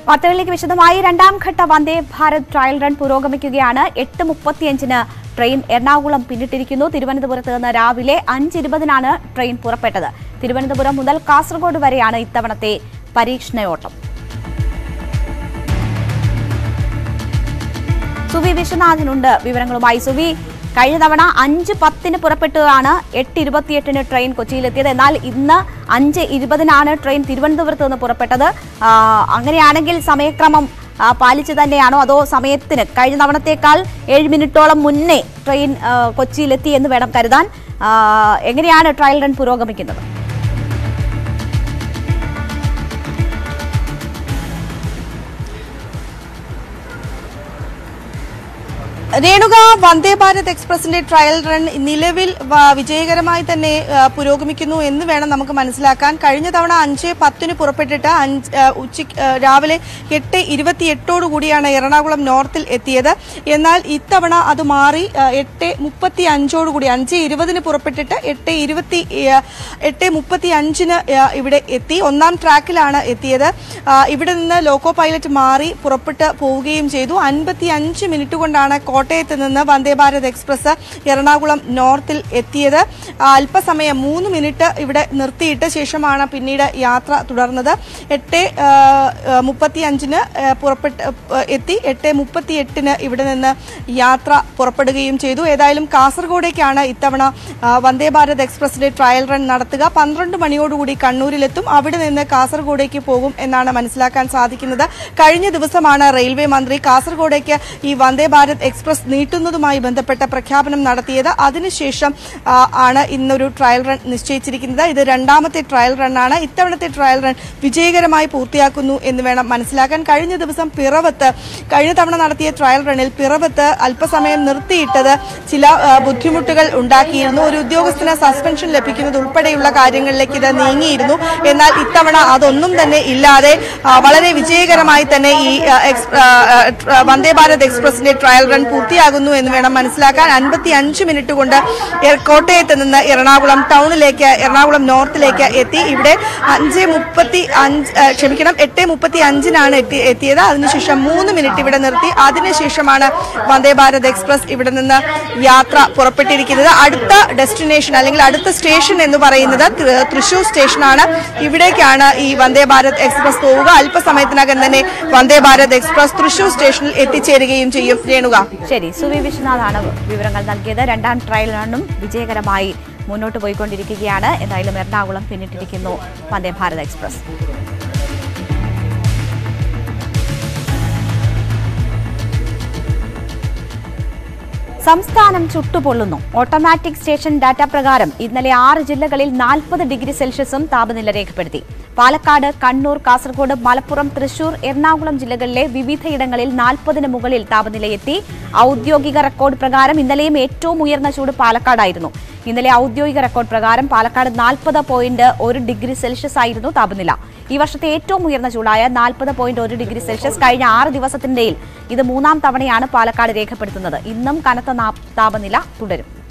വാർത്തകളിലേക്ക് വിശദമായി രണ്ടാം ഘട്ട വന്ദേ ഭാരത് ട്രയൽ റൺ പുരോഗമിക്കുകയാണ് എട്ട് മുപ്പത്തിയഞ്ചിന് ട്രെയിൻ എറണാകുളം പിന്നിട്ടിരിക്കുന്നു തിരുവനന്തപുരത്ത് നിന്ന് രാവിലെ അഞ്ചിരുപതിനാണ് ട്രെയിൻ പുറപ്പെട്ടത് തിരുവനന്തപുരം മുതൽ കാസർഗോഡ് വരെയാണ് ഇത്തവണത്തെ പരീക്ഷണയോട്ടം സുവി വിശ്വനാഥനുണ്ട് വിവരങ്ങളുമായി സുവി കഴിഞ്ഞ തവണ അഞ്ച് പത്തിന് പുറപ്പെട്ടാണ് എട്ട് ഇരുപത്തിയെട്ടിന് ട്രെയിൻ കൊച്ചിയിലെത്തിയത് എന്നാൽ ഇന്ന് അഞ്ച് ഇരുപതിനാണ് ട്രെയിൻ തിരുവനന്തപുരത്ത് നിന്ന് പുറപ്പെട്ടത് ആ, അങ്ങനെയാണെങ്കിൽ സമയക്രമം ആ, പാലിച്ച് തന്നെയാണോ അതോ സമയത്തിന് കഴിഞ്ഞ തവണത്തേക്കാൾ ഏഴ് മിനിറ്റോളം മുന്നേ ട്രെയിൻ ആ, കൊച്ചിയിലെത്തി എന്ന് വേണം കരുതാൻ ആ, എങ്ങനെയാണ് ട്രയൽ റൺ പുരോഗമിക്കുന്നത് രേണുക വന്ദേ ഭാരത് എക്സ്പ്രസിന്റെ ട്രയൽ റൺ നിലവിൽ വ- വിജയകരമായി തന്നെ ആ, പുരോഗമിക്കുന്നു എന്ന് വേണം നമുക്ക് മനസ്സിലാക്കാൻ കഴിഞ്ഞ തവണ അഞ്ച് പത്തിന് പുറപ്പെട്ടിട്ട് അഞ്ച് ആ, ഉച്ചയ്ക്ക് ആ, രാവിലെ എട്ട് ഇരുപത്തിയെട്ടോടു കൂടിയാണ് എറണാകുളം നോർത്തിൽ എത്തിയത് എന്നാൽ ഇത്തവണ അത് മാറി ആ, എട്ട് മുപ്പത്തി അഞ്ചോട് കൂടി അഞ്ച് ഇരുപതിന് പുറപ്പെട്ടിട്ട് എട്ട് ഇരുപത്തി ആ, എട്ട് മുപ്പത്തി അഞ്ചിന് ആ, ഇവിടെ എത്തി ഒന്നാം ട്രാക്കിലാണ് എത്തിയത് ആ, ഇവിടെ നിന്ന് ലോക്കോ പൈലറ്റ് മാറി പുറപ്പെട്ട് പോവുകയും ചെയ്തു അൻപത്തി അഞ്ച് മിനിറ്റ് കൊണ്ടാണ് കോട്ടയത്ത് നിന്ന് വന്ദേ ഭാരത് എക്സ്പ്രസ് എറണാകുളം നോർത്തിൽ എത്തിയത് ആ, അല്പസമയം മൂന്ന് മിനിറ്റ് ഇവിടെ നിർത്തിയിട്ട ശേഷമാണ് പിന്നീട് യാത്ര തുടർന്നത് എട്ട് മുപ്പത്തി അഞ്ചിന് പുറപ്പെട്ട് ആ, എത്തി എട്ട് മുപ്പത്തി എട്ടിന് ഇവിടെ നിന്ന് യാത്ര പുറപ്പെടുകയും ചെയ്തു ഏതായാലും കാസർഗോഡേക്കാണ് ഇത്തവണ ആ, വന്ദേ ഭാരത് എക്സ്പ്രസിന്റെ ട്രയൽ റൺ നടത്തുക പന്ത്രണ്ട് മണിയോടുകൂടി കണ്ണൂരിലെത്തും അവിടെ നിന്ന് കാസർഗോഡേക്ക് പോകും എന്നാണ് മനസ്സിലാക്കാൻ സാധിക്കുന്നത് കഴിഞ്ഞ ദിവസമാണ് റെയിൽവേ മന്ത്രി കാസർഗോഡേക്ക് ഈ വന്ദേ ഭാരത് എക്സ്പ്രസ് നീട്ടുന്നതുമായി ബന്ധപ്പെട്ട പ്രഖ്യാപനം നടത്തിയത് അതിനുശേഷം ആ, ആണ് ഇന്നൊരു ട്രയൽ റൺ നിശ്ചയിച്ചിരിക്കുന്നത് ഇത് രണ്ടാമത്തെ ട്രയൽ റണ്ണാണ് ഇത്തവണത്തെ ട്രയൽ റൺ വിജയകരമായി പൂർത്തിയാക്കുന്നു എന്ന് വേണം മനസ്സിലാക്കാൻ കഴിഞ്ഞ ദിവസം പിറവത്ത് കഴിഞ്ഞ തവണ നടത്തിയ ട്രയൽ റണ്ണിൽ പിറവത്ത് അല്പസമയം നിർത്തിയിട്ടത് ചില ആ, ബുദ്ധിമുട്ടുകൾ ഉണ്ടാക്കിയിരുന്നു ഒരു ഉദ്യോഗസ്ഥന് സസ്പെൻഷൻ ലഭിക്കുന്നത് ഉൾപ്പെടെയുള്ള കാര്യങ്ങളിലേക്ക് ഇത് നീങ്ങിയിരുന്നു എന്നാൽ ഇത്തവണ അതൊന്നും തന്നെ ഇല്ലാതെ ആ, വളരെ വിജയകരമായി തന്നെ ഈ ആ, എക്സ്- ആ, ആ, ട്ര- വന്ദേ ഭാരത് എക്സ്പ്രസിന്റെ ട്രയൽ റൺ പൂർത്തിയാകുന്നു എന്ന് വേണം മനസ്സിലാക്കാൻ അൻപത്തി അഞ്ച് മിനിറ്റ് കൊണ്ട് എ- കോട്ടയത്ത് നിന്ന് എറണാകുളം ടൗണിലേക്ക് എറണാകുളം നോർത്തിലേക്ക് എത്തി ഇവിടെ അഞ്ച് മുപ്പത്തി അഞ്ച് ആ, ക്ഷമിക്കണം എട്ട് മുപ്പത്തി അഞ്ചിനാണ് എത്തി എത്തിയത് അതിനുശേഷം മൂന്ന് മിനിറ്റ് ഇവിടെ നിർത്തി അതിനുശേഷമാണ് വന്ദേ ഭാരത് എക്സ്പ്രസ് ഇവിടെ നിന്ന് യാത്ര പുറപ്പെട്ടിരിക്കുന്നത് അടുത്ത ഡെസ്റ്റിനേഷൻ അല്ലെങ്കിൽ അടുത്ത സ്റ്റേഷൻ എന്ന് പറയുന്നത് തൃ- തൃശൂർ സ്റ്റേഷനാണ് ഇവിടേക്കാണ് ഈ വന്ദേ ഭാരത് എക്സ്പ്രസ് പോവുക അല്പസമയത്തിനകം തന്നെ വന്ദേ ഭാരത് എക്സ്പ്രസ് തൃശൂർ സ്റ്റേഷനിൽ എത്തിച്ചേരുകയും ചെയ്യും രേണുക ശരി സുവി വിശ്വനാഥാണ് വിവരങ്ങൾ നൽകിയത് രണ്ടാം ട്രയൽ റണ്ണും വിജയകരമായി മുന്നോട്ട് പോയിക്കൊണ്ടിരിക്കുകയാണ് എന്തായാലും എറണാകുളം പിന്നിട്ടിരിക്കുന്നു വന്ദേ ഭാരത് എക്സ്പ്രസ് സംസ്ഥാനം ചുട്ടുപൊള്ളുന്നു ഓട്ടോമാറ്റിക് സ്റ്റേഷൻ ഡാറ്റ പ്രകാരം ഇന്നലെ ആറ് ജില്ലകളിൽ നാൽപ്പത് ഡിഗ്രി സെൽഷ്യസും താപനില രേഖപ്പെടുത്തി പാലക്കാട് കണ്ണൂർ കാസർഗോഡ് മലപ്പുറം തൃശൂർ എറണാകുളം ജില്ലകളിലെ വിവിധയിടങ്ങളിൽ നാൽപ്പതിന് മുകളിൽ താപനിലയെത്തി ഔദ്യോഗിക റെക്കോർഡ് പ്രകാരം ഇന്നലെയും ഏറ്റവും ഉയർന്ന ചൂട് പാലക്കാടായിരുന്നു ഇന്നലെ ഔദ്യോഗിക റെക്കോർഡ് പ്രകാരം പാലക്കാട് നാൽപ്പത് പോയിന്റ് ഒരു ഡിഗ്രി സെൽഷ്യസ് ആയിരുന്നു താപനില ഈ വർഷത്തെ ഏറ്റവും ഉയർന്ന ചൂടായ നാൽപ്പത് പോയിന്റ് ഒരു ഡിഗ്രി സെൽഷ്യസ് കഴിഞ്ഞ ആറ് ദിവസത്തിനിടയിൽ ഇത് മൂന്നാം തവണയാണ് പാലക്കാട് രേഖപ്പെടുത്തുന്നത് ഇന്നും കനത്ത നാ- താപനില തുടരും